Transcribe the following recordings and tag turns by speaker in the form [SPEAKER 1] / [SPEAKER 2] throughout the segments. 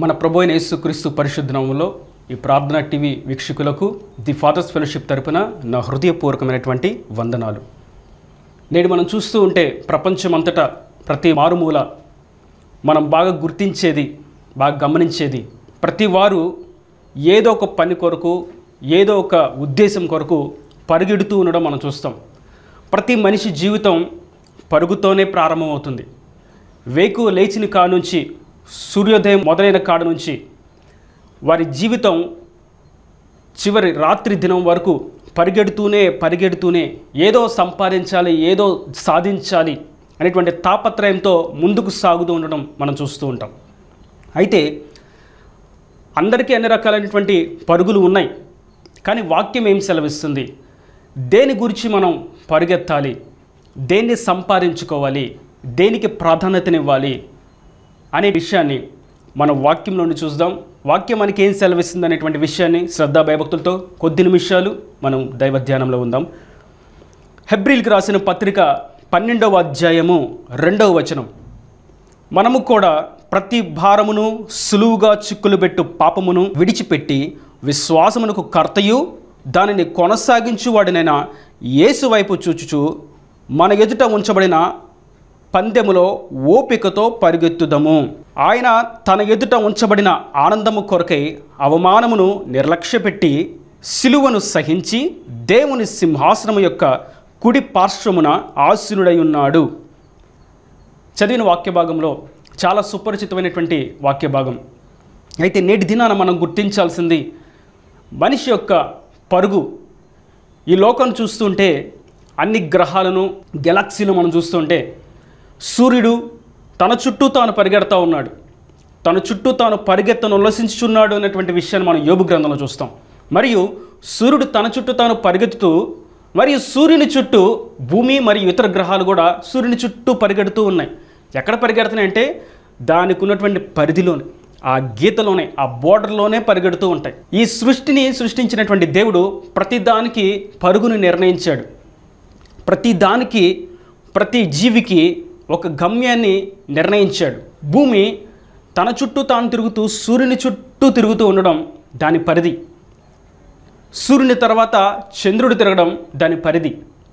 [SPEAKER 1] మన ప్రభు అయిన యేసుక్రీస్తు పరిశుద్ధనామంలో ఈ ప్రార్థన టీవీ వీక్షకులకు ది ఫాదర్స్ ఫెలోషిప్ తరపున నా హృదయపూర్వకమైనటువంటి వందనాలు నేడు మనం చూస్తూ ఉంటే ప్రపంచమంతటా ప్రతి మారుమూల మనం బాగా గుర్తించేది బాగా గమనించేది ప్రతి వారు ఏదో ఒక పని కొరకు ఏదో ఒక ఉద్దేశం కొరకు పరిగెడుతూ ఉండడం మనం చూస్తాం ప్రతి మనిషి జీవితం పరుగుతోనే ప్రారంభమవుతుంది వేకు లేచిన కాడ నుంచి సూర్యోదయం మొదలైన కాడ నుంచి వారి జీవితం చివరి రాత్రి దినం వరకు పరిగెడుతూనే పరిగెడుతూనే ఏదో సంపాదించాలి ఏదో సాధించాలి అనేటువంటి తాపత్రయంతో ముందుకు సాగుతూ ఉండడం మనం చూస్తూ ఉంటాం అయితే అందరికీ అన్ని రకాలైనటువంటి పరుగులు ఉన్నాయి కానీ వాక్యం ఏం సెలవిస్తుంది దేని గురించి మనం పరిగెత్తాలి దేన్ని సంపాదించుకోవాలి దేనికి ప్రాధాన్యతనివ్వాలి అనే విషయాన్ని మన వాక్యం నుండి చూద్దాం వాక్యం మనకి ఏం సెలవిస్తుంది అనేటువంటి విషయాన్ని శ్రద్ధా భయభక్తులతో కొద్ది నిమిషాలు మనం దైవ ధ్యానంలో ఉందాం హెబ్రిల్కి రాసిన పత్రిక పన్నెండవ అధ్యాయము రెండవ వచనం మనము కూడా ప్రతి భారమును సులువుగా చిక్కులు పెట్టు పాపమును విడిచిపెట్టి విశ్వాసమునకు కర్తయు దానిని కొనసాగించువాడినైనా యేసు వైపు చూచుచు మన ఎదుట ఉంచబడిన పందెములో ఓపికతో పరిగెత్తుదము ఆయన తన ఎదుట ఉంచబడిన ఆనందము కొరకై అవమానమును నిర్లక్ష్యపెట్టి సిలువను సహించి దేవుని సింహాసనము యొక్క కుడి పార్శ్వమున ఆసీనుడై ఉన్నాడు చదివిన వాక్య భాగంలో చాలా సుపరిచితమైనటువంటి వాక్య భాగం అయితే నేటి దినాన మనం గుర్తించాల్సింది మనిషి యొక్క పరుగు ఈ లోకం చూస్తుంటే అన్ని గ్రహాలను గెలాక్సీలు మనం చూస్తుంటే సూర్యుడు తన చుట్టూ తాను పరిగెడతా ఉన్నాడు తన చుట్టూ తాను పరిగెత్తను ఉల్లసించుచున్నాడు అనేటువంటి విషయాన్ని మనం యోగు గ్రంథంలో చూస్తాం మరియు సూర్యుడు తన చుట్టూ తాను పరిగెత్తుతూ మరియు సూర్యుని చుట్టూ భూమి మరియు ఇతర గ్రహాలు కూడా సూర్యుని చుట్టూ పరిగెడుతూ ఉన్నాయి ఎక్కడ పరిగెడుతున్నాయి అంటే దానికి ఉన్నటువంటి పరిధిలోనే ఆ గీతలోనే ఆ బోర్డర్లోనే పరిగెడుతూ ఉంటాయి ఈ సృష్టిని సృష్టించినటువంటి దేవుడు ప్రతిదానికి పరుగును నిర్ణయించాడు ప్రతి దానికి ప్రతి జీవికి ఒక గమ్యాన్ని నిర్ణయించాడు భూమి తన చుట్టూ తాను తిరుగుతూ సూర్యుని చుట్టూ తిరుగుతూ ఉండడం దాని పరిధి సూర్యుని తర్వాత చంద్రుడు తిరగడం దాని పరిధి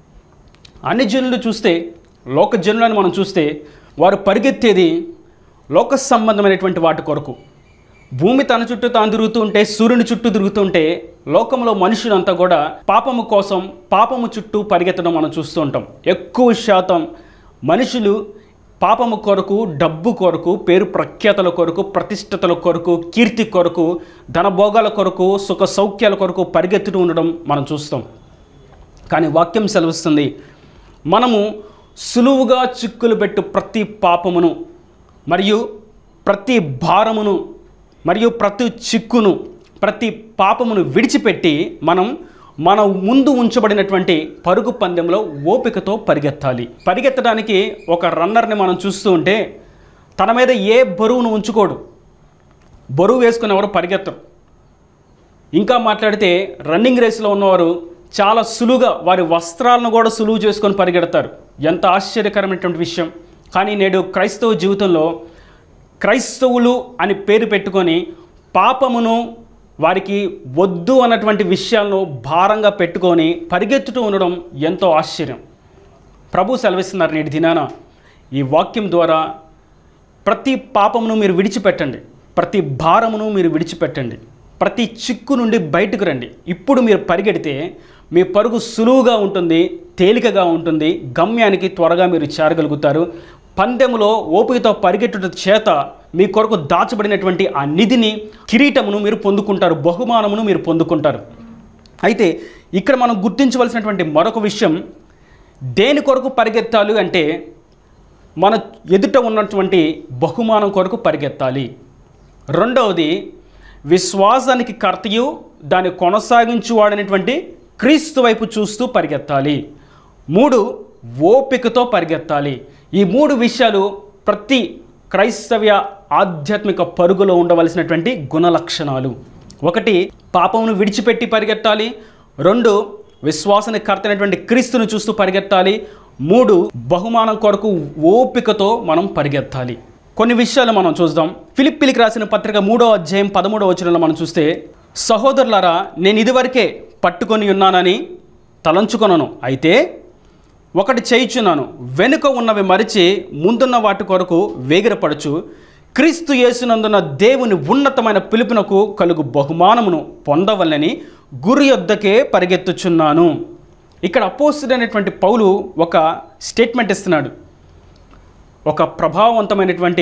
[SPEAKER 1] అన్ని జనులు చూస్తే లోక జనులను మనం చూస్తే వారు పరిగెత్తేది లోక సంబంధమైనటువంటి వాటి కొరకు భూమి తన చుట్టూ తాను తిరుగుతూ ఉంటే సూర్యుని చుట్టూ తిరుగుతూ ఉంటే లోకంలో మనుషులంతా కూడా పాపము కోసం పాపము చుట్టూ పరిగెత్తడం మనం చూస్తూ ఉంటాం ఎక్కువ శాతం మనుషులు పాపము కొరకు డబ్బు కొరకు పేరు ప్రఖ్యాతల కొరకు ప్రతిష్టతల కొరకు కీర్తి కొరకు ధనభోగాల కొరకు సుఖ సౌఖ్యాల కొరకు పరిగెత్తుతూ ఉండడం మనం చూస్తాం కానీ వాక్యం సెలవిస్తుంది మనము సులువుగా చిక్కులు పెట్టు ప్రతి పాపమును మరియు ప్రతి భారమును మరియు ప్రతి చిక్కును ప్రతి పాపమును విడిచిపెట్టి మనం మన ముందు ఉంచబడినటువంటి పరుగు పందెంలో ఓపికతో పరిగెత్తాలి పరిగెత్తడానికి ఒక రన్నర్ని మనం చూస్తూ ఉంటే తన మీద ఏ బరువును ఉంచుకోడు బరువు వేసుకుని ఎవరు పరిగెత్తరు ఇంకా మాట్లాడితే రన్నింగ్ రేస్లో ఉన్నవారు చాలా సులువుగా వారి వస్త్రాలను కూడా సులువు చేసుకొని పరిగెడతారు ఎంత ఆశ్చర్యకరమైనటువంటి విషయం కానీ నేడు క్రైస్తవ జీవితంలో క్రైస్తవులు అని పేరు పెట్టుకొని పాపమును వారికి వద్దు అన్నటువంటి విషయాలను భారంగా పెట్టుకొని పరిగెత్తుతూ ఉండడం ఎంతో ఆశ్చర్యం ప్రభు సెలవిస్తున్నారు నేటి దినాన ఈ వాక్యం ద్వారా ప్రతి పాపమును మీరు విడిచిపెట్టండి ప్రతి భారమును మీరు విడిచిపెట్టండి ప్రతి చిక్కు నుండి బయటకు రండి ఇప్పుడు మీరు పరిగెడితే మీ పరుగు సులువుగా ఉంటుంది తేలికగా ఉంటుంది గమ్యానికి త్వరగా మీరు చేరగలుగుతారు పందెములో ఓపికతో పరిగెట్టుట చేత మీ కొరకు దాచబడినటువంటి ఆ నిధిని కిరీటమును మీరు పొందుకుంటారు బహుమానమును మీరు పొందుకుంటారు అయితే ఇక్కడ మనం గుర్తించవలసినటువంటి మరొక విషయం దేని కొరకు పరిగెత్తాలి అంటే మన ఎదుట ఉన్నటువంటి బహుమానం కొరకు పరిగెత్తాలి రెండవది విశ్వాసానికి కర్తయు దాన్ని కొనసాగించువాడనేటువంటి క్రీస్తు వైపు చూస్తూ పరిగెత్తాలి మూడు ఓపికతో పరిగెత్తాలి ఈ మూడు విషయాలు ప్రతి క్రైస్తవ్య ఆధ్యాత్మిక పరుగులో ఉండవలసినటువంటి గుణలక్షణాలు ఒకటి పాపమును విడిచిపెట్టి పరిగెత్తాలి రెండు విశ్వాసానికి కర్తైనటువంటి క్రీస్తును చూస్తూ పరిగెత్తాలి మూడు బహుమానం కొరకు ఓపికతో మనం పరిగెత్తాలి కొన్ని విషయాలు మనం చూద్దాం ఫిలిప్పిలికి రాసిన పత్రిక మూడో అధ్యాయం పదమూడో వచనంలో మనం చూస్తే సహోదరులారా నేను ఇదివరకే పట్టుకొని ఉన్నానని తలంచుకొనను అయితే ఒకటి చేయుచున్నాను వెనుక ఉన్నవి మరిచి ముందున్న వాటి కొరకు వేగిరపడుచు క్రీస్తు యేసునందున దేవుని ఉన్నతమైన పిలుపునకు కలుగు బహుమానమును పొందవలని గురి యొద్దకే పరిగెత్తుచున్నాను ఇక్కడ అపోజిట్ పౌలు ఒక స్టేట్మెంట్ ఇస్తున్నాడు ఒక ప్రభావవంతమైనటువంటి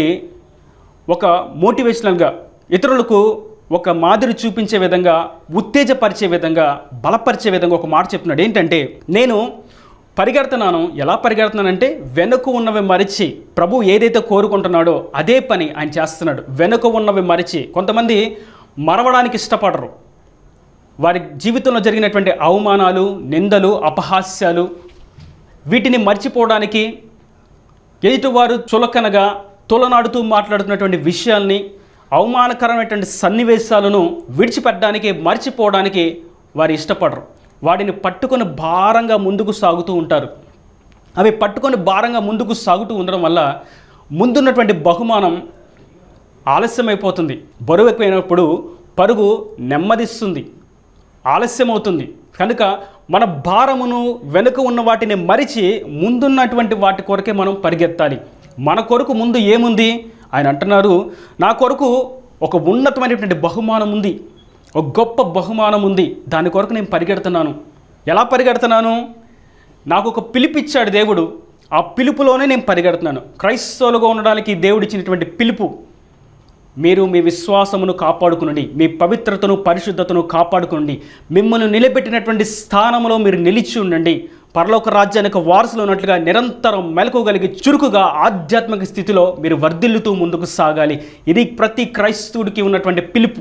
[SPEAKER 1] ఒక మోటివేషనల్గా ఇతరులకు ఒక మాదిరి చూపించే విధంగా ఉత్తేజపరిచే విధంగా బలపరిచే విధంగా ఒక మాట చెప్తున్నాడు ఏంటంటే నేను పరిగెడుతున్నాను ఎలా పరిగెడుతున్నానంటే వెనుక ఉన్నవి మరిచి ప్రభు ఏదైతే కోరుకుంటున్నాడో అదే పని ఆయన చేస్తున్నాడు వెనుక ఉన్నవి మరిచి కొంతమంది మరవడానికి ఇష్టపడరు వారి జీవితంలో జరిగినటువంటి అవమానాలు నిందలు అపహాస్యాలు వీటిని మర్చిపోవడానికి ఎదుటివారు చులకనగా తులనాడుతూ మాట్లాడుతున్నటువంటి విషయాల్ని అవమానకరమైనటువంటి సన్నివేశాలను విడిచిపెట్టడానికి మర్చిపోవడానికి వారు ఇష్టపడరు వాటిని పట్టుకొని భారంగా ముందుకు సాగుతూ ఉంటారు అవి పట్టుకొని భారంగా ముందుకు సాగుతూ ఉండడం వల్ల ముందున్నటువంటి బహుమానం ఆలస్యమైపోతుంది బరువు ఎక్కువైనప్పుడు పరుగు నెమ్మదిస్తుంది ఆలస్యమవుతుంది కనుక మన భారమును వెనుక ఉన్న వాటిని మరిచి ముందున్నటువంటి వాటి కొరకే మనం పరిగెత్తాలి మన కొరకు ముందు ఏముంది ఆయన అంటున్నారు నా కొరకు ఒక ఉన్నతమైనటువంటి బహుమానం ఉంది ఒక గొప్ప బహుమానం ఉంది దాని కొరకు నేను పరిగెడుతున్నాను ఎలా పరిగెడుతున్నాను నాకు ఒక పిలిపిచ్చాడు దేవుడు ఆ పిలుపులోనే నేను పరిగెడుతున్నాను క్రైస్తవులుగా ఉండడానికి దేవుడు ఇచ్చినటువంటి పిలుపు మీరు మీ విశ్వాసమును కాపాడుకునండి మీ పవిత్రతను పరిశుద్ధతను కాపాడుకోండి మిమ్మల్ని నిలబెట్టినటువంటి స్థానంలో మీరు నిలిచి ఉండండి పరలోక రాజ్యానికి వారసులు ఉన్నట్లుగా నిరంతరం మెలకుగలిగి చురుకుగా ఆధ్యాత్మిక స్థితిలో మీరు వర్ధిల్లుతూ ముందుకు సాగాలి ఇది ప్రతి క్రైస్తవుడికి ఉన్నటువంటి పిలుపు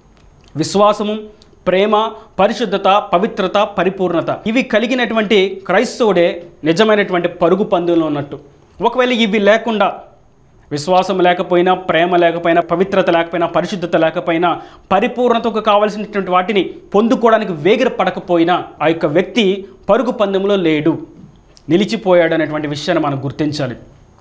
[SPEAKER 1] విశ్వాసము ప్రేమ పరిశుద్ధత పవిత్రత పరిపూర్ణత ఇవి కలిగినటువంటి క్రైస్తవుడే నిజమైనటువంటి పరుగు పందులో ఉన్నట్టు ఒకవేళ ఇవి లేకుండా విశ్వాసం లేకపోయినా ప్రేమ లేకపోయినా పవిత్రత లేకపోయినా పరిశుద్ధత లేకపోయినా పరిపూర్ణతకు కావలసినటువంటి వాటిని పొందుకోవడానికి వేగిర పడకపోయినా ఆ యొక్క వ్యక్తి పరుగు పందెంలో లేడు నిలిచిపోయాడు అనేటువంటి విషయాన్ని మనం గుర్తించాలి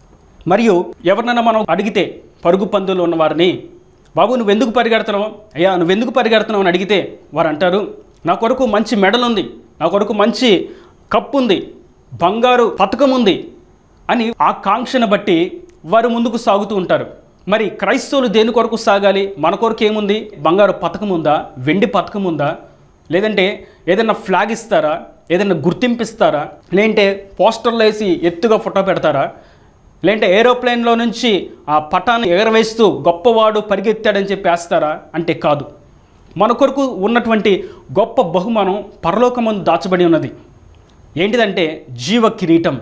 [SPEAKER 1] మరియు ఎవరినైనా మనం అడిగితే పరుగు పందులో ఉన్న వారిని బాబు నువ్వు ఎందుకు పరిగెడుతున్నావు అయ్యా నువ్వు ఎందుకు పరిగెడుతున్నావు అని అడిగితే వారు అంటారు నా కొరకు మంచి మెడల్ ఉంది నా కొరకు మంచి కప్పు ఉంది బంగారు పథకం ఉంది అని ఆ కాంక్షను బట్టి వారు ముందుకు సాగుతూ ఉంటారు మరి క్రైస్తవులు దేని కొరకు సాగాలి మన కొరకు ఏముంది బంగారు పథకం ఉందా వెండి పథకం ఉందా లేదంటే ఏదైనా ఫ్లాగ్ ఇస్తారా ఏదైనా గుర్తింపు ఇస్తారా లేదంటే పోస్టర్లు వేసి ఎత్తుగా ఫోటో పెడతారా లేదంటే ఏరోప్లేన్లో నుంచి ఆ పటాన్ని ఎగరవేస్తూ గొప్పవాడు పరిగెత్తాడని చెప్పి వేస్తారా అంటే కాదు మన కొరకు ఉన్నటువంటి గొప్ప బహుమానం పరలోకమందు దాచబడి ఉన్నది ఏంటిదంటే జీవ కిరీటం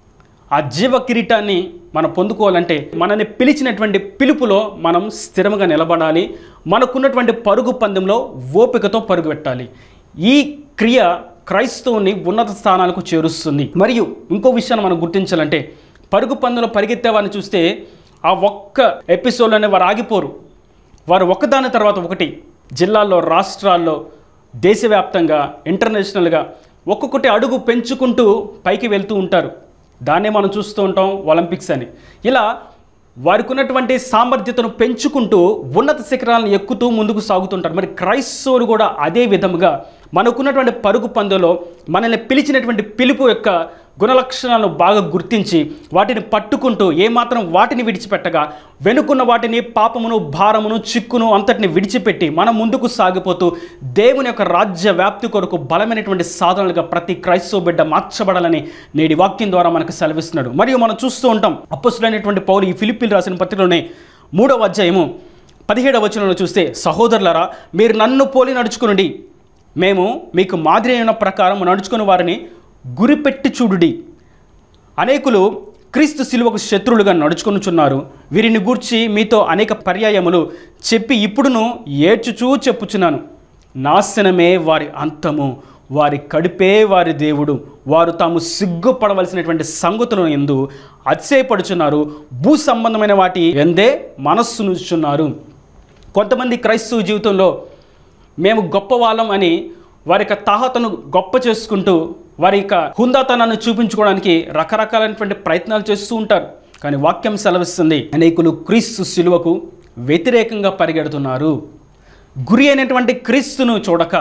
[SPEAKER 1] ఆ జీవ కిరీటాన్ని మనం పొందుకోవాలంటే మనని పిలిచినటువంటి పిలుపులో మనం స్థిరంగా నిలబడాలి మనకున్నటువంటి పరుగు పందెంలో ఓపికతో పరుగు పెట్టాలి ఈ క్రియ క్రైస్తవుని ఉన్నత స్థానాలకు చేరుస్తుంది మరియు ఇంకో విషయాన్ని మనం గుర్తించాలంటే పరుగు పందెంలో పరిగెత్తే వారిని చూస్తే ఆ ఒక్క ఎపిసోడ్లోనే వారు ఆగిపోరు వారు ఒకదాని తర్వాత ఒకటి జిల్లాల్లో రాష్ట్రాల్లో దేశవ్యాప్తంగా ఇంటర్నేషనల్గా ఒక్కొక్కటి అడుగు పెంచుకుంటూ పైకి వెళ్తూ ఉంటారు దాన్నే మనం చూస్తూ ఉంటాం ఒలింపిక్స్ అని ఇలా వారికి ఉన్నటువంటి సామర్థ్యతను పెంచుకుంటూ ఉన్నత శిఖరాలను ఎక్కుతూ ముందుకు సాగుతుంటారు మరి క్రైస్తవులు కూడా అదే విధముగా మనకున్నటువంటి పరుగు పందులో మనల్ని పిలిచినటువంటి పిలుపు యొక్క గుణలక్షణాలను బాగా గుర్తించి వాటిని పట్టుకుంటూ ఏమాత్రం వాటిని విడిచిపెట్టగా వెనుకున్న వాటిని పాపమును భారమును చిక్కును అంతటిని విడిచిపెట్టి మనం ముందుకు సాగిపోతూ దేవుని యొక్క రాజ్య వ్యాప్తి కొరకు బలమైనటువంటి సాధనలుగా ప్రతి క్రైస్తవ బిడ్డ మార్చబడాలని నేటి వాక్యం ద్వారా మనకు సెలవిస్తున్నాడు మరియు మనం చూస్తూ ఉంటాం అప్పసులైనటువంటి పౌరు ఈ ఫిలిపిల్ రాసిన పత్రికలోనే మూడవ అధ్యాయము పదిహేడవ వచనంలో చూస్తే సహోదరులారా మీరు నన్ను పోలి నడుచుకునండి మేము మీకు మాదిరి అయిన ప్రకారం నడుచుకుని వారిని గురిపెట్టి చూడుడి అనేకులు క్రీస్తు శిలువకు శత్రువులుగా నడుచుకొనుచున్నారు వీరిని గూర్చి మీతో అనేక పర్యాయములు చెప్పి ఇప్పుడును ఏడ్చుచూ చెప్పుచున్నాను నాశనమే వారి అంతము వారి కడిపే వారి దేవుడు వారు తాము సిగ్గుపడవలసినటువంటి సంగతులను ఎందు అతిశయపడుచున్నారు భూ సంబంధమైన వాటి ఎందే మనస్సు నుంచున్నారు కొంతమంది క్రైస్తవ జీవితంలో మేము గొప్ప వాళ్ళం అని వారి యొక్క తాహతను గొప్ప చేసుకుంటూ వారి యొక్క హుందాతనాన్ని చూపించుకోవడానికి రకరకాలైనటువంటి ప్రయత్నాలు చేస్తూ ఉంటారు కానీ వాక్యం సెలవిస్తుంది అనేకులు క్రీస్తు శిలువకు వ్యతిరేకంగా పరిగెడుతున్నారు గురి అయినటువంటి క్రీస్తును చూడక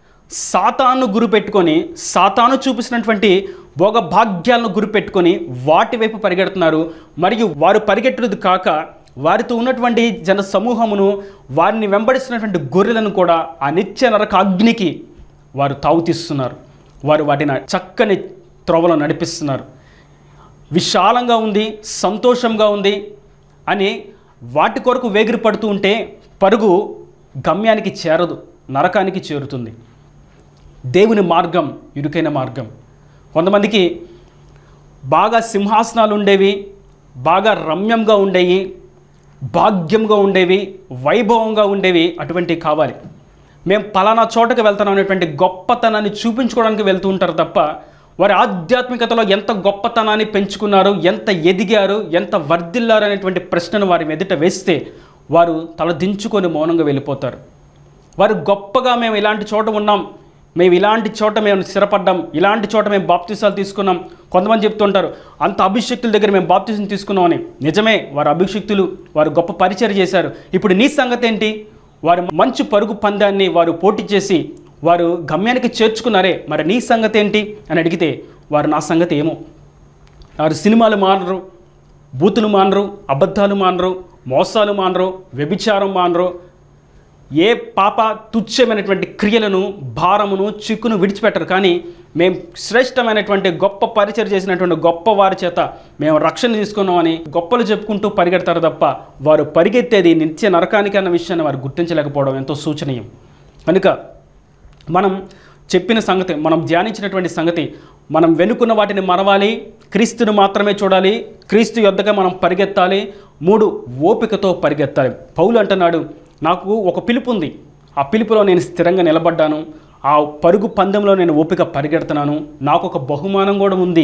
[SPEAKER 1] సాతాను గురి పెట్టుకొని సాతాను చూపిస్తున్నటువంటి భోగ భాగ్యాలను గురి పెట్టుకొని వాటి వైపు పరిగెడుతున్నారు మరియు వారు పరిగెట్టుறது కాక వారితో ఉన్నటువంటి జన సమూహమును వారిని వెంబడిస్తున్నటువంటి గొర్రెలను కూడా ఆ నిత్య నరక అగ్నికి వారు తావు తీస్తున్నారు వారు వాటిని చక్కని త్రోవలో నడిపిస్తున్నారు విశాలంగా ఉంది సంతోషంగా ఉంది అని వాటి కొరకు వేగిరి పడుతూ ఉంటే పరుగు గమ్యానికి చేరదు నరకానికి చేరుతుంది దేవుని మార్గం ఇరుకైన మార్గం కొంతమందికి బాగా సింహాసనాలు ఉండేవి బాగా రమ్యంగా ఉండేవి భాగ్యంగా ఉండేవి వైభవంగా ఉండేవి అటువంటివి కావాలి మేము పలానా చోటకి వెళ్తున్నాం అనేటువంటి గొప్పతనాన్ని చూపించుకోవడానికి వెళ్తూ ఉంటారు తప్ప వారి ఆధ్యాత్మికతలో ఎంత గొప్పతనాన్ని పెంచుకున్నారు ఎంత ఎదిగారు ఎంత వర్ధిల్లారు అనేటువంటి ప్రశ్నను వారి ఎదుట వేస్తే వారు తల దించుకొని మౌనంగా వెళ్ళిపోతారు వారు గొప్పగా మేము ఇలాంటి చోట ఉన్నాం మేము ఇలాంటి చోట మేము స్థిరపడ్డాం ఇలాంటి చోట మేము బాప్తిసాలు తీసుకున్నాం కొంతమంది చెప్తుంటారు అంత అభిషక్తుల దగ్గర మేము బాప్తిసం తీసుకున్నామని నిజమే వారు అభిషక్తులు వారు గొప్ప పరిచయం చేశారు ఇప్పుడు నీ సంగతి ఏంటి వారు మంచి పరుగు పందాన్ని వారు పోటీ చేసి వారు గమ్యానికి చేర్చుకున్నారే మరి నీ సంగతి ఏంటి అని అడిగితే వారు నా సంగతి ఏమో వారు సినిమాలు మానరు బూతులు మానరు అబద్ధాలు మానరు మోసాలు మానరు వ్యభిచారం మానరు ఏ పాప తుచ్చమైనటువంటి క్రియలను భారమును చిక్కును విడిచిపెట్టరు కానీ మేము శ్రేష్టమైనటువంటి గొప్ప పరిచయం చేసినటువంటి గొప్ప వారి చేత మేము రక్షణ తీసుకున్నామని గొప్పలు చెప్పుకుంటూ పరిగెడతారు తప్ప వారు పరిగెత్తేది నిత్య నరకానికి అన్న విషయాన్ని వారు గుర్తించలేకపోవడం ఎంతో సూచనీయం కనుక మనం చెప్పిన సంగతి మనం ధ్యానించినటువంటి సంగతి మనం వెనుకున్న వాటిని మరవాలి క్రీస్తుని మాత్రమే చూడాలి క్రీస్తు యొద్దగా మనం పరిగెత్తాలి మూడు ఓపికతో పరిగెత్తాలి పౌలు అంటున్నాడు నాకు ఒక పిలుపు ఉంది ఆ పిలుపులో నేను స్థిరంగా నిలబడ్డాను ఆ పరుగు పందెంలో నేను ఓపిక పరిగెడుతున్నాను నాకు ఒక బహుమానం కూడా ఉంది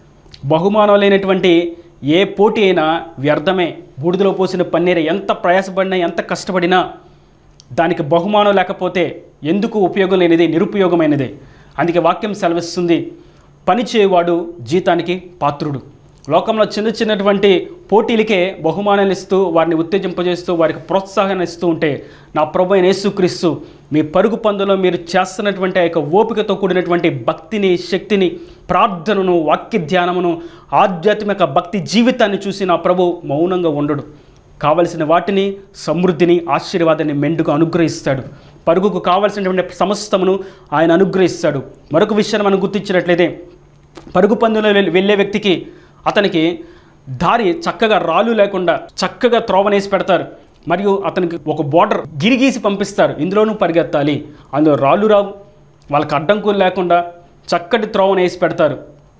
[SPEAKER 1] బహుమానం లేనటువంటి ఏ పోటీ అయినా వ్యర్థమే బూడిదలో పోసిన పన్నీర ఎంత ప్రయాసపడినా ఎంత కష్టపడినా దానికి బహుమానం లేకపోతే ఎందుకు ఉపయోగం లేనిది నిరుపయోగమైనదే అందుకే వాక్యం సెలవిస్తుంది పని చేయవాడు జీతానికి పాత్రుడు లోకంలో చిన్న చిన్నటువంటి పోటీలకే బహుమానాలు ఇస్తూ వారిని ఉత్తేజింపజేస్తూ వారికి ప్రోత్సాహాన్ని ఇస్తూ ఉంటే నా ప్రభు అయిన యేసుక్రీస్తు మీ పరుగు పందులో మీరు చేస్తున్నటువంటి ఆ యొక్క ఓపికతో కూడినటువంటి భక్తిని శక్తిని ప్రార్థనను వాక్య ధ్యానమును ఆధ్యాత్మిక భక్తి జీవితాన్ని చూసి నా ప్రభు మౌనంగా ఉండడు కావలసిన వాటిని సమృద్ధిని ఆశీర్వాదాన్ని మెండుగా అనుగ్రహిస్తాడు పరుగుకు కావలసినటువంటి సమస్తమును ఆయన అనుగ్రహిస్తాడు మరొక విషయాన్ని మనం గుర్తించినట్లయితే పరుగు పందులో వెల్- వెళ్ళే వ్యక్తికి అతనికి దారి చక్కగా రాళ్ళు లేకుండా చక్కగా త్రోవనేసి పెడతారు మరియు అతనికి ఒక బోర్డర్ గిరిగీసి పంపిస్తారు ఇందులోనూ పరిగెత్తాలి అందులో రాళ్ళు రావు వాళ్ళకి అడ్డంకులు లేకుండా చక్కటి త్రోవనేసి పెడతారు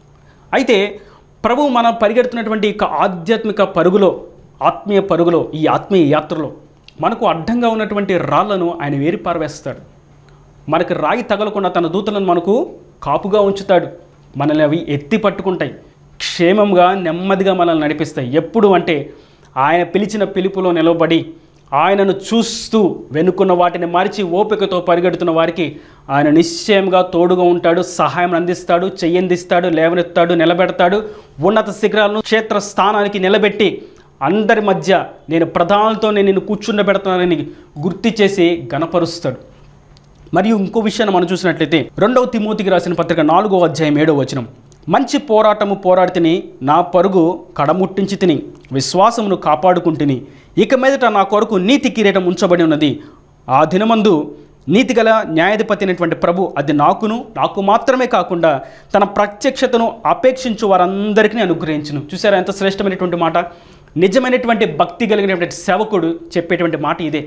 [SPEAKER 1] అయితే ప్రభు మనం పరిగెడుతున్నటువంటి ఈ ఆధ్యాత్మిక పరుగులో ఆత్మీయ పరుగులో ఈ ఆత్మీయ యాత్రలో మనకు అడ్డంగా ఉన్నటువంటి రాళ్లను ఆయన వేరి పారవేస్తాడు మనకి రాయి తగలకుండా తన దూతలను మనకు కాపుగా ఉంచుతాడు మనల్ని అవి ఎత్తి పట్టుకుంటాయి క్షేమంగా నెమ్మదిగా మనల్ని నడిపిస్తాయి ఎప్పుడు అంటే ఆయన పిలిచిన పిలుపులో నిలబడి ఆయనను చూస్తూ వెనుకున్న వాటిని మరిచి ఓపికతో పరిగెడుతున్న వారికి ఆయన నిశ్చయంగా తోడుగా ఉంటాడు సహాయం అందిస్తాడు చెయ్యందిస్తాడు లేవనెత్తాడు నిలబెడతాడు ఉన్నత శిఖరాలను క్షేత్ర స్థానానికి నిలబెట్టి అందరి మధ్య నేను ప్రధానులతో నేను నిన్ను కూర్చుండబెడతానని గుర్తు చేసి గణపరుస్తాడు మరియు ఇంకో విషయాన్ని మనం చూసినట్లయితే రెండవ తిమోతికి రాసిన పత్రిక నాలుగో అధ్యాయం ఏడో వచనం మంచి పోరాటము పోరాడితిని నా పరుగు కడముట్టించి తిని విశ్వాసమును కాపాడుకుంటుని ఇక మీదట నా కొరకు నీతి కిరీటం ఉంచబడి ఉన్నది ఆ దినమందు నీతిగల న్యాయాధిపతి అయినటువంటి ప్రభు అది నాకును నాకు మాత్రమే కాకుండా తన ప్రత్యక్షతను అపేక్షించు వారందరికీ అనుగ్రహించును చూసారా ఎంత శ్రేష్టమైనటువంటి మాట నిజమైనటువంటి భక్తి కలిగినటువంటి సేవకుడు చెప్పేటువంటి మాట ఇదే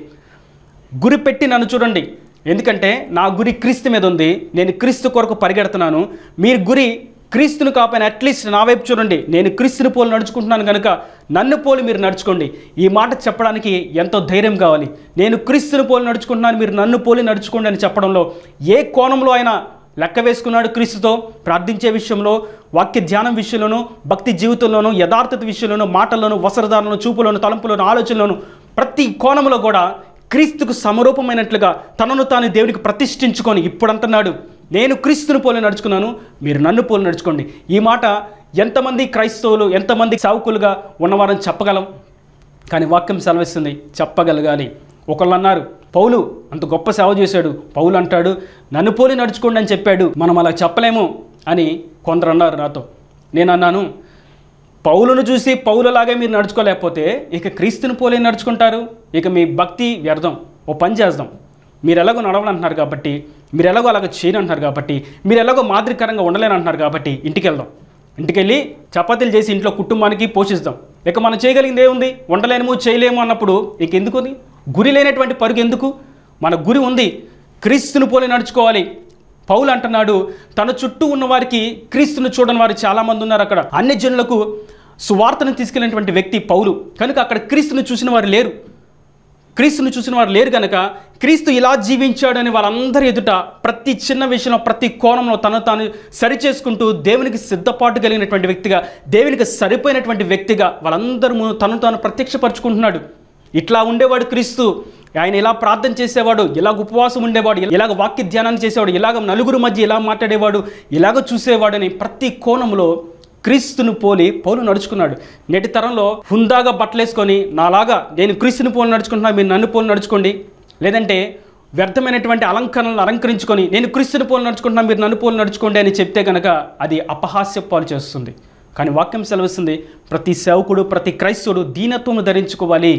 [SPEAKER 1] గురి పెట్టి నన్ను చూడండి ఎందుకంటే నా గురి క్రీస్తు మీద ఉంది నేను క్రీస్తు కొరకు పరిగెడుతున్నాను మీరు గురి క్రీస్తును కాకపోయినా అట్లీస్ట్ నా వైపు చూడండి నేను క్రీస్తుని పోలు నడుచుకుంటున్నాను కనుక నన్ను పోలి మీరు నడుచుకోండి ఈ మాట చెప్పడానికి ఎంతో ధైర్యం కావాలి నేను క్రీస్తుని పోలి నడుచుకుంటున్నాను మీరు నన్ను పోలి నడుచుకోండి అని చెప్పడంలో ఏ కోణంలో అయినా లెక్క వేసుకున్నాడు క్రీస్తుతో ప్రార్థించే విషయంలో వాక్య ధ్యానం విషయంలోనూ భక్తి జీవితంలోనూ యథార్థత విషయంలోనూ మాటల్లోనూ వస్త్రధారణలో చూపులోను తలంపులోను ఆలోచనలోను ప్రతి కోణంలో కూడా క్రీస్తుకు సమరూపమైనట్లుగా తనను తాను దేవుడికి ప్రతిష్ఠించుకొని ఇప్పుడు అంటున్నాడు నేను క్రీస్తుని పోలి నడుచుకున్నాను మీరు నన్ను పోలి నడుచుకోండి ఈ మాట ఎంతమంది క్రైస్తవులు ఎంతమంది సావుకులుగా ఉన్నవారని చెప్పగలం కానీ వాక్యం సెలవిస్తుంది చెప్పగలగాలి ఒకళ్ళు అన్నారు పౌలు అంత గొప్ప సేవ చేశాడు పౌలు అంటాడు నన్ను పోలి నడుచుకోండి అని చెప్పాడు మనం అలా చెప్పలేము అని కొందరు అన్నారు నాతో నేను అన్నాను పౌలును చూసి పౌలులాగే మీరు నడుచుకోలేకపోతే ఇక క్రీస్తుని పోలే నడుచుకుంటారు ఇక మీ భక్తి వ్యర్థం ఓ పని చేద్దాం మీరు ఎలాగో నడవాలంటున్నారు కాబట్టి మీరు ఎలాగో అలాగ చేయను అంటున్నారు కాబట్టి మీరు ఎలాగో మాదిరికరంగా ఉండలేని అంటున్నారు కాబట్టి ఇంటికి వెళ్దాం ఇంటికి వెళ్ళి చపాతీలు చేసి ఇంట్లో కుటుంబానికి పోషిస్తాం ఇక మనం చేయగలిగింది ఏముంది వండలేము చేయలేము అన్నప్పుడు ఇక ఎందుకుని గురి లేనటువంటి పరుగు ఎందుకు మన గురి ఉంది క్రీస్తుని పోలి నడుచుకోవాలి పౌలు అంటున్నాడు తన చుట్టూ ఉన్న వారికి క్రీస్తును చూడని వారు చాలామంది ఉన్నారు అక్కడ అన్ని జనులకు సువార్తను తీసుకెళ్ళినటువంటి వ్యక్తి పౌలు కనుక అక్కడ క్రీస్తును చూసిన వారు లేరు క్రీస్తును చూసిన వారు లేరు కనుక క్రీస్తు ఇలా జీవించాడని వాళ్ళందరి ఎదుట ప్రతి చిన్న విషయంలో ప్రతి కోణంలో తను తాను సరిచేసుకుంటూ దేవునికి సిద్ధపాటు కలిగినటువంటి వ్యక్తిగా దేవునికి సరిపోయినటువంటి వ్యక్తిగా వాళ్ళందరూ ముందు తను తాను ప్రత్యక్షపరుచుకుంటున్నాడు ఇట్లా ఉండేవాడు క్రీస్తు ఆయన ఇలా ప్రార్థన చేసేవాడు ఇలాగ ఉపవాసం ఉండేవాడు ఇలాగ వాక్య ధ్యానాన్ని చేసేవాడు ఇలాగ నలుగురు మధ్య ఇలా మాట్లాడేవాడు ఇలాగ చూసేవాడని ప్రతి కోణంలో క్రీస్తును పోలి పౌలు నడుచుకున్నాడు నేటి తరంలో హుందాగా బట్టలేసుకొని నాలాగా నేను క్రీస్తుని పోలి నడుచుకుంటున్నా మీరు నన్ను పోలి నడుచుకోండి లేదంటే వ్యర్థమైనటువంటి అలంకరణలు అలంకరించుకొని నేను క్రీస్తుని పోలి నడుచుకుంటున్నా మీరు నన్ను పోలి నడుచుకోండి అని చెప్తే కనుక అది అపహాస్య పాలు చేస్తుంది కానీ వాక్యం సెలవిస్తుంది ప్రతి సేవకుడు ప్రతి క్రైస్తవుడు దీనత్వము ధరించుకోవాలి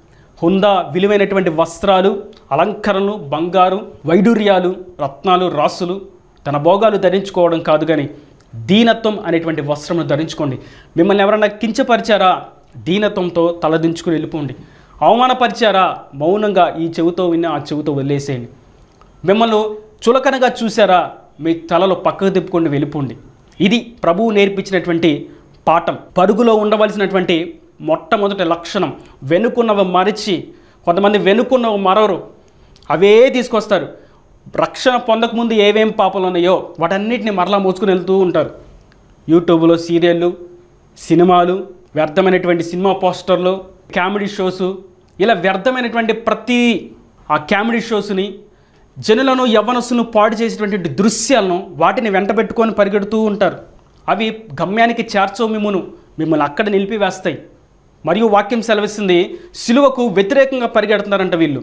[SPEAKER 1] హుందా విలువైనటువంటి వస్త్రాలు అలంకరణలు బంగారు వైడూర్యాలు రత్నాలు రాసులు తన భోగాలు ధరించుకోవడం కాదు కానీ దీనత్వం అనేటువంటి వస్త్రమును ధరించుకోండి మిమ్మల్ని ఎవరైనా కించపరిచారా దీనత్వంతో తలదించుకుని వెళ్ళిపోండి అవమానపరిచారా మౌనంగా ఈ చెవితో విన్న ఆ చెవితో వదిలేసేయండి మిమ్మల్ని చులకనగా చూసారా మీ తలలో పక్కకు తిప్పుకొని వెళ్ళిపోండి ఇది ప్రభువు నేర్పించినటువంటి పాఠం పరుగులో ఉండవలసినటువంటి మొట్టమొదటి లక్షణం వెనుకున్నవి మరిచి కొంతమంది వెనుకున్నవి మరవరు అవే తీసుకొస్తారు రక్షణ పొందకముందు ఏవేం పాపాలు ఉన్నాయో వాటన్నిటిని మరలా మోసుకుని వెళ్తూ ఉంటారు యూట్యూబ్లో సీరియళ్ళు సినిమాలు వ్యర్థమైనటువంటి సినిమా పోస్టర్లు కామెడీ షోసు ఇలా వ్యర్థమైనటువంటి ప్రతి ఆ కామెడీ షోస్ని జనులను యవ్వనస్సును పాడు చేసేటువంటి దృశ్యాలను వాటిని వెంటబెట్టుకొని పరిగెడుతూ ఉంటారు అవి గమ్యానికి చేర్చవు మిమ్మను మిమ్మల్ని అక్కడ నిలిపివేస్తాయి మరియు వాక్యం సెలవిస్తుంది సిలువకు వ్యతిరేకంగా పరిగెడుతున్నారంట వీళ్ళు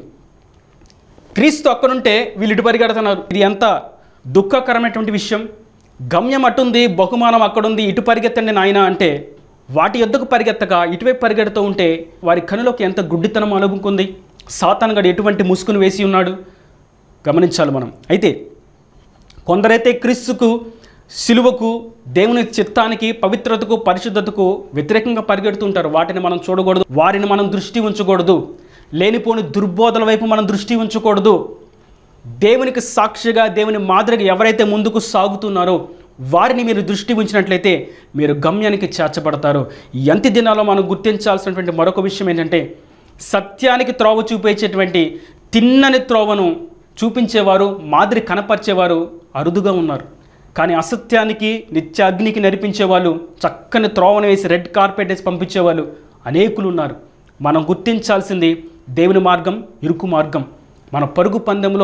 [SPEAKER 1] క్రీస్తు అక్కడుంటే వీళ్ళు ఇటు పరిగెడుతున్నారు ఇది ఎంత దుఃఖకరమైనటువంటి విషయం గమ్యం అటుంది బహుమానం అక్కడుంది ఇటు పరిగెత్తండి నాయన అంటే వాటి యొద్దకు పరిగెత్తక ఇటువైపు పరిగెడుతూ ఉంటే వారి కనులోకి ఎంత గుడ్డితనం అలుగుకుంది సాతానుగడు ఎటువంటి ముసుగును వేసి ఉన్నాడు గమనించాలి మనం అయితే కొందరైతే క్రీస్తుకు సిలువకు దేవుని చిత్తానికి పవిత్రతకు పరిశుద్ధతకు వ్యతిరేకంగా పరిగెడుతుంటారు వాటిని మనం చూడకూడదు వారిని మనం దృష్టి ఉంచకూడదు లేనిపోని దుర్బోధల వైపు మనం దృష్టి ఉంచకూడదు దేవునికి సాక్షిగా దేవుని మాదిరిగా ఎవరైతే ముందుకు సాగుతున్నారో వారిని మీరు దృష్టి ఉంచినట్లయితే మీరు గమ్యానికి చేర్చబడతారు ఈ అంత్య దినాల్లో మనం గుర్తించాల్సినటువంటి మరొక విషయం ఏంటంటే సత్యానికి త్రోవ చూపించేటువంటి తిన్నని త్రోవను చూపించేవారు మాదిరి కనపరిచేవారు అరుదుగా ఉన్నారు కానీ అసత్యానికి నిత్య అగ్నికి నడిపించేవాళ్ళు చక్కని త్రోవను వేసి రెడ్ కార్పెట్ వేసి పంపించేవాళ్ళు అనేకులు ఉన్నారు మనం గుర్తించాల్సింది దేవుని మార్గం ఇరుకు మార్గం మన పరుగు పందెంలో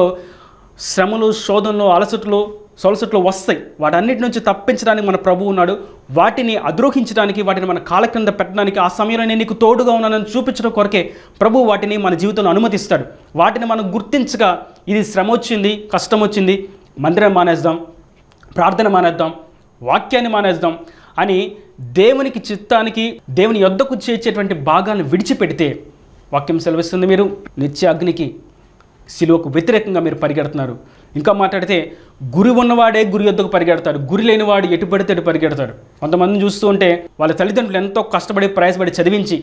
[SPEAKER 1] శ్రమలు శోధనలు అలసట్లు సొలసట్లు వస్తాయి వాటన్నిటి నుంచి తప్పించడానికి మన ప్రభు ఉన్నాడు వాటిని అద్రోహించడానికి వాటిని మన కాళ్ళ కింద పెట్టడానికి ఆ సమయంలో నేను నీకు తోడుగా ఉన్నానని చూపించడం కొరకే ప్రభు వాటిని మన జీవితంలో అనుమతిస్తాడు వాటిని మనం గుర్తించగా ఇది శ్రమ వచ్చింది కష్టం వచ్చింది మందిరం మానేద్దాం ప్రార్థన మానేద్దాం వాక్యాన్ని మానేద్దాం అని దేవునికి చిత్తానికి దేవుని యొద్దకు చేర్చేటువంటి భాగాలను విడిచిపెడితే వాక్యం సెలవిస్తుంది మీరు నిత్య అగ్నికి సిలువకు వ్యతిరేకంగా మీరు పరిగెడుతున్నారు ఇంకా మాట్లాడితే గురి ఉన్నవాడే గురి యొద్దకు పరిగెడతాడు గురి లేనివాడు ఎటు పడితే ఎటు పరిగెడతాడు కొంతమందిని చూస్తూ ఉంటే వాళ్ళ తల్లిదండ్రులు ఎంతో కష్టపడి ప్రయాసపడి చదివించి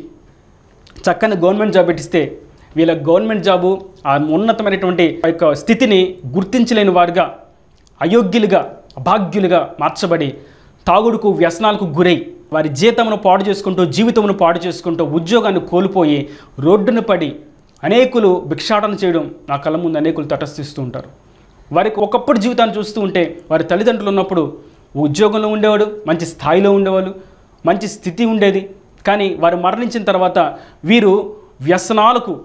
[SPEAKER 1] చక్కని గవర్నమెంట్ జాబ్ పెట్టిస్తే వీళ్ళ గవర్నమెంట్ జాబు ఆ ఉన్నతమైనటువంటి ఆ యొక్క స్థితిని గుర్తించలేని వారుగా అయోగ్యులుగా అభాగ్యులుగా మార్చబడి తాగుడుకు వ్యసనాలకు గురై వారి జీతమును పాడు చేసుకుంటూ జీవితమును పాడు చేసుకుంటూ ఉద్యోగాన్ని కోల్పోయి రోడ్డున పడి అనేకులు భిక్షాటన చేయడం నా కళ్ళ ముందు అనేకులు తటస్థిస్తూ ఉంటారు వారికి ఒకప్పుడు జీవితాన్ని చూస్తూ ఉంటే వారి తల్లిదండ్రులు ఉన్నప్పుడు ఉద్యోగంలో ఉండేవాడు మంచి స్థాయిలో ఉండేవాళ్ళు మంచి స్థితి ఉండేది కానీ వారు మరణించిన తర్వాత వీరు వ్యసనాలకు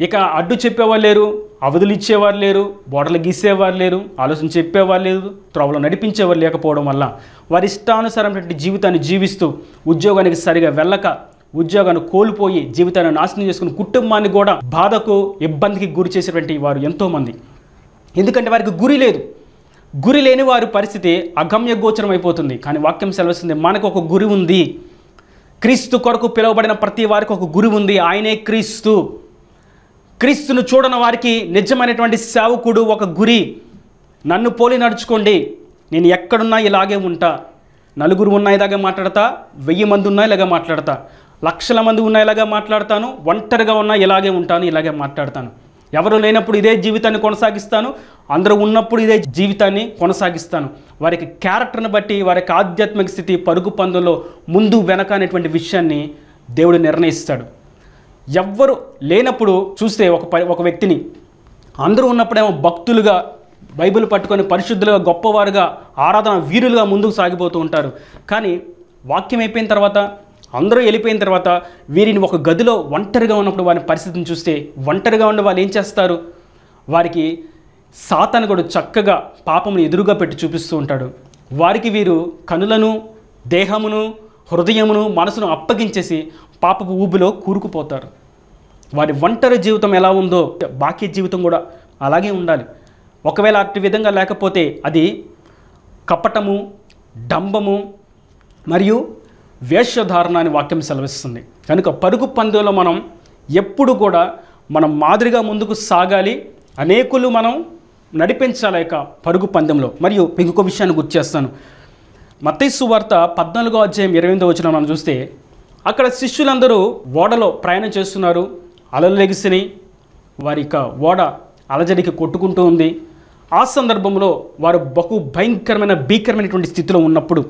[SPEAKER 1] ఇక అడ్డు చెప్పేవారు లేరు అవధులు ఇచ్చేవారు లేరు బోటలు గీసేవారు లేరు ఆలోచన చెప్పేవారు లేరు త్రోవలో నడిపించేవారు లేకపోవడం వల్ల వారి ఇష్టానుసారమైనటువంటి జీవితాన్ని జీవిస్తూ ఉద్యోగానికి సరిగా వెళ్ళక ఉద్యోగాన్ని కోల్పోయి జీవితాన్ని నాశనం చేసుకుని కుటుంబాన్ని కూడా బాధకు ఇబ్బందికి గురి చేసేటువంటి వారు ఎంతోమంది ఎందుకంటే వారికి గురి లేదు గురి లేని వారి పరిస్థితి అగమ్య గోచరం అయిపోతుంది కానీ వాక్యం సెలవుస్తుంది మనకు ఒక గురి ఉంది క్రీస్తు కొరకు పిలువబడిన ప్రతి వారికి ఒక గురి ఉంది ఆయనే క్రీస్తు క్రీస్తును చూడని వారికి నిజమైనటువంటి సేవకుడు ఒక గురి నన్ను పోలి నడుచుకోండి నేను ఎక్కడున్నా ఇలాగే ఉంటా నలుగురు ఉన్నా ఇలాగే మాట్లాడతా వెయ్యి మంది ఉన్నా ఇలాగే మాట్లాడతా లక్షల మంది ఉన్నా ఇలాగే మాట్లాడతాను ఒంటరిగా ఉన్నా ఇలాగే ఉంటాను ఇలాగే మాట్లాడతాను ఎవరు లేనప్పుడు ఇదే జీవితాన్ని కొనసాగిస్తాను అందరూ ఉన్నప్పుడు ఇదే జీవితాన్ని కొనసాగిస్తాను వారికి క్యారెక్టర్ని బట్టి వారికి ఆధ్యాత్మిక స్థితి పరుగు పందులో ముందు వెనక అనేటువంటి విషయాన్ని దేవుడు నిర్ణయిస్తాడు ఎవ్వరు లేనప్పుడు చూస్తే ఒక ప- ఒక వ్యక్తిని అందరూ ఉన్నప్పుడేమో భక్తులుగా బైబిల్ పట్టుకొని పరిశుద్ధులుగా గొప్పవారుగా ఆరాధన వీరులుగా ముందుకు సాగిపోతూ ఉంటారు కానీ వాక్యం అయిపోయిన తర్వాత అందరూ వెళ్ళిపోయిన తర్వాత వీరిని ఒక గదిలో ఒంటరిగా ఉన్నప్పుడు వారి పరిస్థితిని చూస్తే ఒంటరిగా ఉండి వాళ్ళు ఏం చేస్తారు వారికి సాతానుగడు చక్కగా పాపమును ఎదురుగా పెట్టి చూపిస్తూ ఉంటాడు వారికి వీరు కనులను దేహమును హృదయమును మనసును అప్పగించేసి పాపపు ఊబిలో కూరుకుపోతారు వారి ఒంటరి జీవితం ఎలా ఉందో బాకీ జీవితం కూడా అలాగే ఉండాలి ఒకవేళ అట్టి విధంగా లేకపోతే అది కపటము డంబము మరియు వేషధారణ అని వాక్యం సెలవిస్తుంది కనుక పరుగు పందెంలో మనం ఎప్పుడు కూడా మనం మాదిరిగా ముందుకు సాగాలి అనేకులు మనం నడిపించాలి ఆ యొక్క పరుగు పందెంలో మరియు ఇంకొక విషయాన్ని గుర్తు చేస్తాను మత్తైసు వార్త పద్నాలుగో అధ్యాయం ఇరవై ఎనిమిదో వచ్చిన మనం చూస్తే అక్కడ శిష్యులందరూ ఓడలో ప్రయాణం చేస్తున్నారు అలలు లెగిసినాయి వారి యొక్క ఓడ అలజడికి కొట్టుకుంటూ ఉంది ఆ సందర్భంలో వారు బహు భయంకరమైన భీకరమైనటువంటి స్థితిలో ఉన్నప్పుడు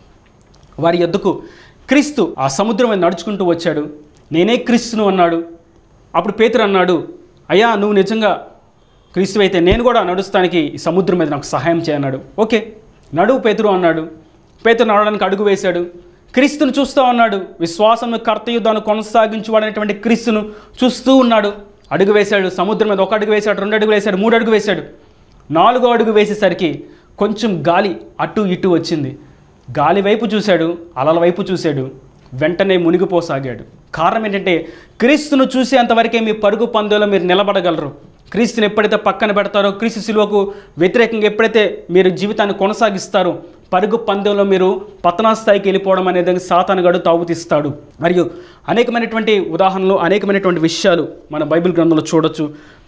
[SPEAKER 1] వారి యొద్దకు క్రీస్తు ఆ సముద్రం మీద నడుచుకుంటూ వచ్చాడు నేనే క్రీస్తును అన్నాడు అప్పుడు పేతురు అన్నాడు అయ్యా నువ్వు నిజంగా క్రీస్తు అయితే నేను కూడా నడుస్తానికి ఈ సముద్రం మీద నాకు సహాయం చేయన్నాడు ఓకే నడువు పేతురు అన్నాడు పేతురు నడవడానికి అడుగు వేశాడు క్రీస్తును చూస్తూ ఉన్నాడు విశ్వాసము కర్తయుద్ధాన్ని కొనసాగించువాడైనటువంటి క్రీస్తును చూస్తూ ఉన్నాడు అడుగు వేశాడు సముద్రం మీద ఒక అడుగు వేశాడు రెండు అడుగు వేశాడు మూడు అడుగు వేశాడు నాలుగో అడుగు వేసేసరికి కొంచెం గాలి అటు ఇటు వచ్చింది గాలి వైపు చూశాడు అలల వైపు చూశాడు వెంటనే మునిగిపోసాగాడు కారణం ఏంటంటే క్రీస్తును చూసేంతవరకే మీ పరుగు పందెంలో మీరు నిలబడగలరు క్రీస్తుని ఎప్పుడైతే పక్కన పెడతారో క్రీస్తు శిలువకు వ్యతిరేకంగా ఎప్పుడైతే మీరు జీవితాన్ని కొనసాగిస్తారో పరుగు పందెంలో మీరు పతనా స్థాయికి వెళ్ళిపోవడం అనేది సాతానుగాడు తావుతీస్తాడు మరియు అనేకమైనటువంటి ఉదాహరణలు అనేకమైనటువంటి విషయాలు మన బైబిల్ గ్రంథంలో చూడొచ్చు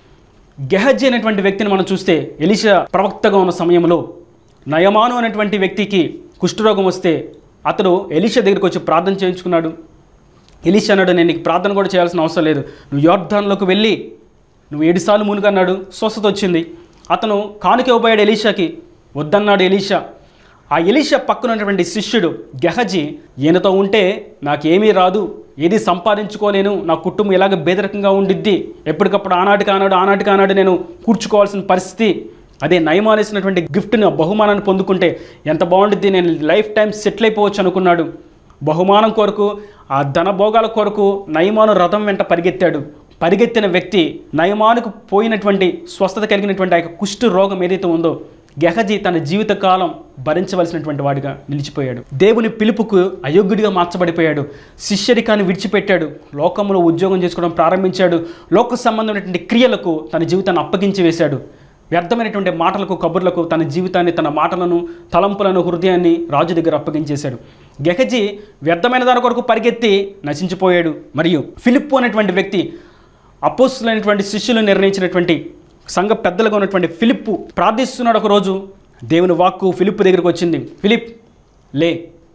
[SPEAKER 1] గెహజీ అనేటువంటి వ్యక్తిని మనం చూస్తే ఎలిషా ప్రవక్తగా ఉన్న సమయంలో నయమాను అనేటువంటి వ్యక్తికి కుష్ఠరోగం వస్తే అతడు ఎలిషా దగ్గరికి వచ్చి ప్రార్థన చేయించుకున్నాడు ఎలిషా అన్నాడు నేను నీకు ప్రార్థన కూడా చేయాల్సిన అవసరం లేదు నువ్వు యోర్ధాన్లోకి వెళ్ళి నువ్వు ఏడుసార్లు మునుగన్నాడు స్వస్థత వచ్చింది అతను కానుక ఇవ్వబోయాడు ఎలీషాకి వద్దన్నాడు ఎలీషా ఆ ఎలీషా పక్కన ఉన్నటువంటి శిష్యుడు గెహజీ ఈయనతో ఉంటే నాకేమీ రాదు ఏది సంపాదించుకోలేను నా కుటుంబం ఇలాగ బేదరకంగా ఉండిద్ది ఎప్పటికప్పుడు ఆనాటికి ఆనాడు ఆనాటికి ఆనాడు నేను కూర్చుకోవాల్సిన పరిస్థితి అదే నయమాలేసినటువంటి గిఫ్ట్ని ఆ బహుమానాన్ని పొందుకుంటే ఎంత బాగుండిద్ది నేను లైఫ్ టైం సెటిల్ అయిపోవచ్చు అనుకున్నాడు బహుమానం కొరకు ఆ ధనభోగాల కొరకు నయమాను రథం వెంట పరిగెత్తాడు పరిగెత్తిన వ్యక్తి నయమానుకు పోయినటువంటి స్వస్థత కలిగినటువంటి ఆ యొక్క కుష్టు రోగం ఏదైతే ఉందో గెహజీ తన జీవితకాలం భరించవలసినటువంటి వాడిగా నిలిచిపోయాడు దేవుని పిలుపుకు అయోగ్యుడిగా మార్చబడిపోయాడు శిష్యరికాన్ని విడిచిపెట్టాడు లోకంలో ఉద్యోగం చేసుకోవడం ప్రారంభించాడు లోక సంబంధమైనటువంటి క్రియలకు తన జీవితాన్ని అప్పగించి వేశాడు వ్యర్థమైనటువంటి మాటలకు కబుర్లకు తన జీవితాన్ని తన మాటలను తలంపులను హృదయాన్ని రాజు దగ్గర అప్పగించేశాడు గెహజీ వ్యర్థమైన దాని కొరకు పరిగెత్తి నశించిపోయాడు మరియు ఫిలిప్పు అనేటువంటి వ్యక్తి అపోస్తులైనటువంటి శిష్యులు నిర్ణయించినటువంటి సంఘ పెద్దలుగా ఉన్నటువంటి ఫిలిప్పు ప్రార్థిస్తున్నాడు ఒకరోజు దేవుని వాక్కు ఫిలిప్పు దగ్గరికి వచ్చింది ఫిలిప్ లే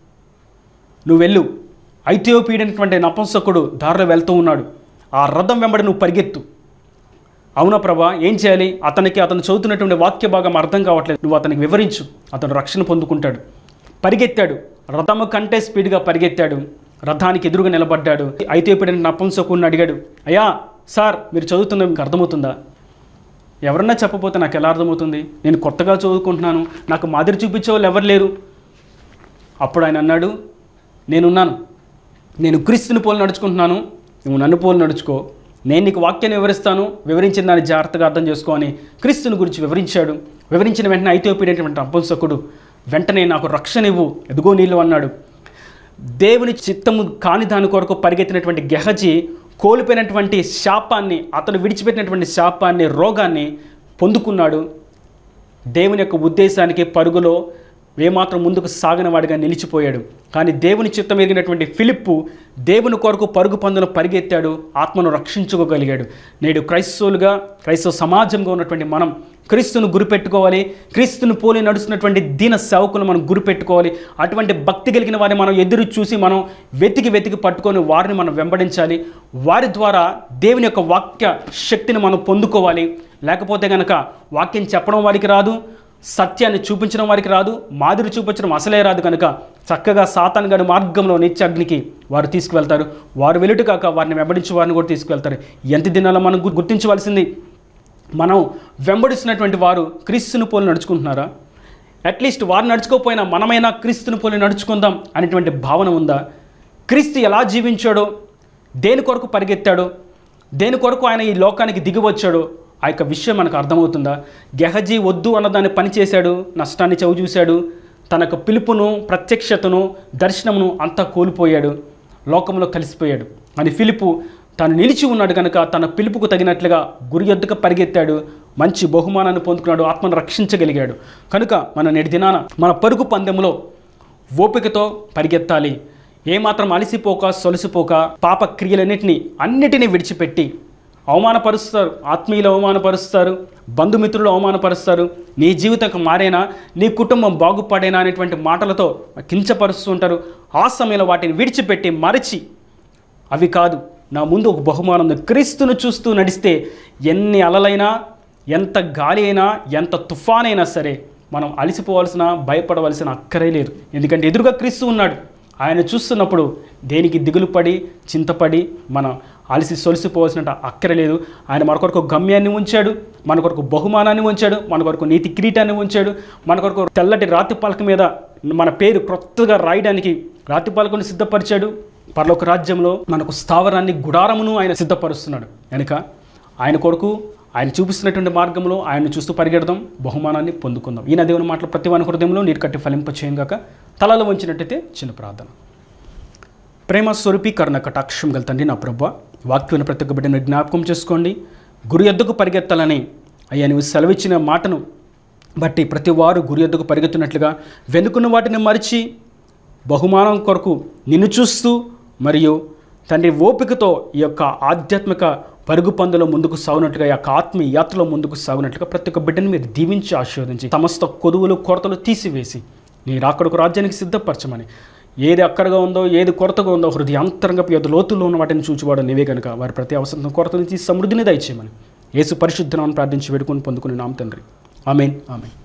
[SPEAKER 1] నువ్వు వెళ్ళు ఐథియోపీడైనటువంటి నపంసకుడు దారిలో వెళ్తూ ఉన్నాడు ఆ రథం వెంబడి నువ్వు పరిగెత్తు అవునా ప్రభా ఏం చేయాలి అతనికి అతను చదువుతున్నటువంటి వాక్య భాగం అర్థం కావట్లేదు నువ్వు అతనికి వివరించు అతను రక్షణ పొందుకుంటాడు పరిగెత్తాడు రథము కంటే స్పీడ్గా పరిగెత్తాడు రథానికి ఎదురుగా నిలబడ్డాడు అయితే ఇప్పుడు నపంసకుడిని అడిగాడు అయ్యా సార్ మీరు చదువుతున్న మీకు అర్థమవుతుందా ఎవరన్నా చెప్పపోతే నాకు ఎలా అర్థమవుతుంది నేను కొత్తగా చదువుకుంటున్నాను నాకు మాదిరి చూపించే వాళ్ళు ఎవరు లేరు అప్పుడు ఆయన అన్నాడు నేనున్నాను నేను క్రీస్తుని పోలు నడుచుకుంటున్నాను నువ్వు నన్ను పోలు నడుచుకో నేను నీకు వాక్యాన్ని వివరిస్తాను వివరించిన దాన్ని జాగ్రత్తగా అర్థం చేసుకోని క్రీస్తుని గురించి వివరించాడు వివరించిన వెంటనే ఐతోపీడైనటువంటి అప్పంసకుడు వెంటనే నాకు రక్షణ ఇవ్వు ఎదుగో నీళ్ళు అన్నాడు దేవుని చిత్తము కాని దాని కొరకు పరిగెత్తినటువంటి గెహజీ కోల్పోయినటువంటి శాపాన్ని అతను విడిచిపెట్టినటువంటి శాపాన్ని రోగాన్ని పొందుకున్నాడు దేవుని యొక్క ఉద్దేశానికి పరుగులో ఏమాత్రం ముందుకు సాగని వాడిగా నిలిచిపోయాడు కానీ దేవుని చిత్తం ఎరిగినటువంటి ఫిలిప్పు దేవుని కొరకు పరుగు పందులు పరిగెత్తాడు ఆత్మను రక్షించుకోగలిగాడు నేడు క్రైస్తవులుగా క్రైస్తవ సమాజంగా ఉన్నటువంటి మనం క్రీస్తును గురిపెట్టుకోవాలి క్రీస్తును పోలి నడుస్తున్నటువంటి దీన సేవకులు మనం గురిపెట్టుకోవాలి అటువంటి భక్తి కలిగిన వారిని మనం ఎదురు చూసి మనం వెతికి వెతికి పట్టుకొని వారిని మనం వెంబడించాలి వారి ద్వారా దేవుని యొక్క వాక్య శక్తిని మనం పొందుకోవాలి లేకపోతే కనుక వాక్యం చెప్పడం వారికి రాదు సత్యాన్ని చూపించడం వారికి రాదు మాదిరి చూపించడం అసలే రాదు కనుక చక్కగా సాతాన్ గారి మార్గంలో నిత్యాగ్నికి వారు తీసుకువెళ్తారు వారు వెలుటు కాక వారిని వెంబడించి వారిని కూడా తీసుకువెళ్తారు ఎంత దినాల్లో మనం గు- గుర్తించవలసింది మనం వెంబడిస్తున్నటువంటి వారు క్రీస్తుని పోలి నడుచుకుంటున్నారా అట్లీస్ట్ వారు నడుచుకోకపోయినా మనమైనా క్రీస్తుని పోలి నడుచుకుందాం అనేటువంటి భావన ఉందా క్రీస్తు ఎలా జీవించాడో దేని కొరకు పరిగెత్తాడో దేని కొరకు ఆయన ఈ లోకానికి దిగి వచ్చాడో ఆ యొక్క విషయం మనకు అర్థమవుతుందా గెహజీ వద్దు అన్నదాన్ని పనిచేశాడు నష్టాన్ని చవి చూశాడు తన యొక్క పిలుపును ప్రత్యక్షతను దర్శనమును అంతా కోల్పోయాడు లోకంలో కలిసిపోయాడు అని ఫిలిపు తాను నిలిచి ఉన్నాడు కనుక తన పిలుపుకు తగినట్లుగా గురి ఎద్దుకు పరిగెత్తాడు మంచి బహుమానాన్ని పొందుకున్నాడు ఆత్మను రక్షించగలిగాడు కనుక మన నేటి దినాన మన పరుగు పందెంలో ఓపికతో పరిగెత్తాలి ఏమాత్రం అలసిపోక సొలసిపోక పాప క్రియలన్నింటినీ అన్నిటినీ విడిచిపెట్టి అవమానపరుస్తారు ఆత్మీయులు అవమానపరుస్తారు బంధుమిత్రులు అవమానపరుస్తారు నీ జీవితం మారేనా నీ కుటుంబం బాగుపడేనా అనేటువంటి మాటలతో కించపరుస్తూ ఉంటారు ఆ సమయంలో వాటిని విడిచిపెట్టి మరచి అవి కాదు నా ముందు ఒక బహుమానం ఉంది క్రీస్తును చూస్తూ నడిస్తే ఎన్ని అలలైనా ఎంత గాలి అయినా ఎంత తుఫానైనా సరే మనం అలసిపోవాల్సిన భయపడవలసిన అక్కరే లేదు ఎందుకంటే ఎదురుగా క్రీస్తు ఉన్నాడు ఆయన చూస్తున్నప్పుడు దేనికి దిగులు పడి చింతపడి మనం అలసి సొలిసిపోవాల్సిన అక్కర లేదు ఆయన మన కొరకు గమ్యాన్ని ఉంచాడు మన కొరకు బహుమానాన్ని ఉంచాడు మన కొరకు నీతి కిరీటాన్ని ఉంచాడు మన కొరకు తెల్లటి రాతి పలక మీద మన పేరు క్రొత్తగా రాయడానికి రాతి పలకను సిద్ధపరిచాడు పరలోక రాజ్యంలో మనకు స్థావరాన్ని గుడారమును ఆయన సిద్ధపరుస్తున్నాడు కనుక ఆయన కొరకు ఆయన చూపిస్తున్నటువంటి మార్గంలో ఆయన్ని చూస్తూ పరిగెడదాం బహుమానాన్ని పొందుకుందాం ఈయన దేవుని మాటలు ప్రతి వాని హృదయంలో నీరు కట్టి ఫలింప చేయగాక తలలో వంచినట్టయితే చిన్న ప్రార్థన ప్రేమ స్వరూపి కరుణ కటాక్షం గల తండ్రి నా ప్రభు వాక్యమైన ప్రతి ఒక్క బిడ్డను జ్ఞాపకం చేసుకోండి గురి ఎద్దుకు పరిగెత్తాలని అయ్యా నువ్వు సెలవిచ్చిన మాటను బట్టి ప్రతి వారు గురి ఎద్దుకు పరిగెత్తున్నట్లుగా వెనుకున్న వాటిని మరిచి బహుమానం కొరకు నిన్ను చూస్తూ మరియు తండ్రి ఓపికతో ఈ యొక్క ఆధ్యాత్మిక పరుగు పందులో ముందుకు సాగునట్లుగా ఈ యొక్క ఆత్మీయ యాత్రలో ముందుకు సాగునట్లుగా ప్రతి ఒక్క బిడ్డను మీరు దీవించి ఆశీర్వదించి సమస్త కొదువులు కొరతలు తీసివేసి నీ రాకడకు రాజ్యానికి సిద్ధపరచమని ఏది అక్కడగా ఉందో ఏది కొరతగా ఉందో హృదయ అంతరంగపు యొద్ద లోతుల్లో ఉన్న వాటిని చూచువాడు నీవే కనుక వారి ప్రతి అవసరం కొరత నుంచి సమృద్ధిని దయచేయమని యేసు పరిశుద్ధనాన్ని ప్రార్థించి వేడుకొని పొందుకుని నామ తండ్రి ఆమెన్ ఆమెన్